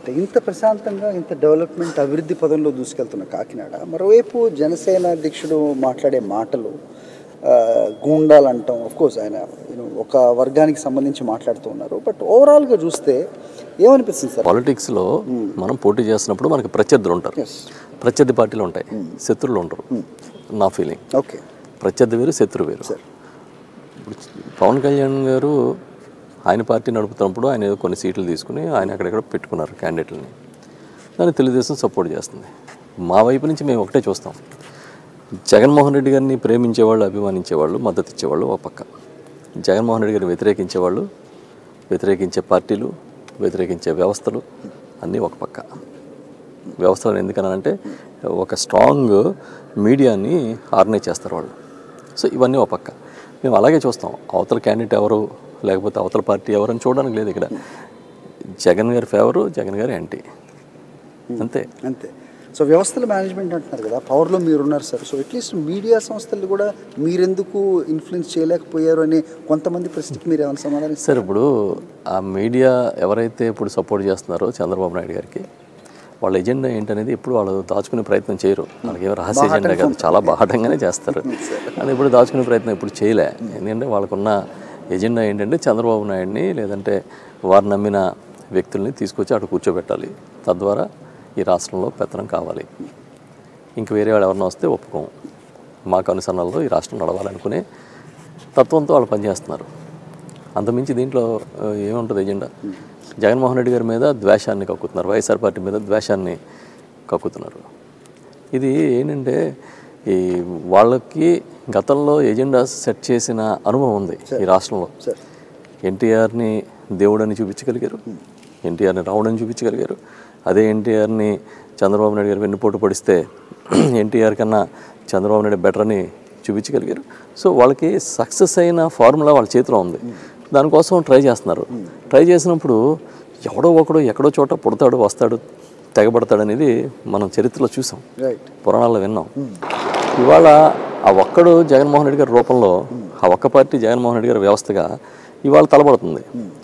ఇంత ప్రశాంతంగా ఇంత డెవలప్మెంట్ అభివృద్ధి పదంలో దూసుకెళ్తున్న కాకినాడ మరోవైపు జనసేన అధ్యక్షుడు మాట్లాడే మాటలు ఆ, గూండాలు అంటాం కోర్స్ ఆయన you know, ఒక వర్గానికి సంబంధించి మాట్లాడుతూ ఉన్నారు బట్ ఓవరాల్గా చూస్తే ఏమనిపిస్తుంది సార్ పాలిటిక్స్లో మనం పోటీ చేస్తున్నప్పుడు మనకి ప్రత్యర్థులు ఉంటారు ఎస్ ప్రత్యర్థి పార్టీలు ఉంటాయి శత్రువులు ఉంటారు నా ఫీలింగ్ ఓకే ప్రత్యర్థి వేరు శత్రు వేరు సార్ ఇప్పుడు పవన్ కళ్యాణ్ గారు ఆయన పార్టీ నడుపుతున్నప్పుడు ఆయన ఏదో కొన్ని సీట్లు తీసుకుని ఆయన అక్కడెక్కడ పెట్టుకున్నారు క్యాండిడేట్లని దాన్ని తెలుగుదేశం సపోర్ట్ చేస్తుంది మా వైపు నుంచి మేము ఒకటే చూస్తాం జగన్మోహన్ రెడ్డి గారిని ప్రేమించేవాళ్ళు అభిమానించేవాళ్ళు మద్దతు ఇచ్చేవాళ్ళు ఒక పక్క జగన్మోహన్ రెడ్డి గారిని వ్యతిరేకించేవాళ్ళు వ్యతిరేకించే పార్టీలు వ్యతిరేకించే వ్యవస్థలు అన్నీ ఒక పక్క వ్యవస్థలను ఎందుకనంటే ఒక స్ట్రాంగ్ మీడియాని ఆర్గనైజ్ చేస్తారు వాళ్ళు సో ఇవన్నీ ఒక పక్క మేము అలాగే చూస్తాం అవతల క్యాండిడేట్ ఎవరు లేకపోతే అవతల పార్టీ ఎవరు అని చూడడానికి లేదు ఇక్కడ జగన్ గారి ఫేవరు జగన్ గారి యాంటీ అంతే అంతే సో వ్యవస్థల మేనేజ్మెంట్ అంటున్నారు కదా పవర్లో మీరున్నారు సార్ సో అట్లీస్ట్ మీడియా సంస్థలు కూడా మీరెందుకు ఇన్ఫ్లుయెన్స్ చేయలేకపోయారు అనే కొంతమంది ప్రశ్నకి మీరు ఏమైనా సమాధానం ఇస్తారు సార్ ఇప్పుడు ఆ మీడియా ఎవరైతే ఇప్పుడు సపోర్ట్ చేస్తున్నారో చంద్రబాబు నాయుడు గారికి వాళ్ళ ఎజెండా ఏంటనేది ఎప్పుడు వాళ్ళు దాచుకునే ప్రయత్నం చేయరు వాళ్ళకి ఏమో రహస్య ఎజెండా కాదు చాలా బాహటంగానే చేస్తారు అది ఇప్పుడు దాచుకునే ప్రయత్నం ఇప్పుడు చేయలే ఎందుకంటే వాళ్ళకున్న ఎజెండా ఏంటంటే చంద్రబాబు నాయుడిని లేదంటే వారు నమ్మిన వ్యక్తుల్ని తీసుకొచ్చి అక్కడ కూర్చోబెట్టాలి తద్వారా ఈ రాష్ట్రంలో పెత్తనం కావాలి ఇంక వేరే వాళ్ళు ఎవరన్నా వస్తే ఒప్పుకోం మాకు అనుసరణలో ఈ రాష్ట్రం నడవాలనుకునే తత్వంతో వాళ్ళు పనిచేస్తున్నారు అంతమించి దీంట్లో ఆ, ఏముంటుంది ఎజెండా జగన్మోహన్ రెడ్డి గారి మీద ద్వేషాన్ని కక్కుతున్నారు వైఎస్ఆర్ పార్టీ మీద ద్వేషాన్ని కక్కుతున్నారు ఇది ఏంటంటే ఈ వాళ్ళకి గతంలో ఎజెండా సెట్ చేసిన అనుభవం ఉంది ఈ రాష్ట్రంలో సార్ ఎన్టీఆర్ని దేవుడని చూపించగలిగారు ఎన్టీఆర్ని రావడని చూపించగలిగారు అదే ఎన్టీఆర్ని చంద్రబాబు నాయుడు గారు వెన్నుపోటు పడిస్తే ఎన్టీఆర్ కన్నా చంద్రబాబు నాయుడు బెటర్ అని చూపించగలిగారు సో వాళ్ళకి సక్సెస్ అయిన ఫార్ములా వాళ్ళ చేతిలో ఉంది దానికోసం ట్రై చేస్తున్నారు ట్రై చేసినప్పుడు ఎవడో ఒకడో ఎక్కడో చోట పుడతాడు వస్తాడు తెగబడతాడు అనేది మనం చరిత్రలో చూసాం రైట్ పురాణాల్లో విన్నాం ఇవాళ ఆ ఒక్కడు జగన్మోహన్ రెడ్డి గారి రూపంలో ఆ ఒక్క పార్టీ జగన్మోహన్ రెడ్డి గారి వ్యవస్థగా ఇవాళ తలబడుతుంది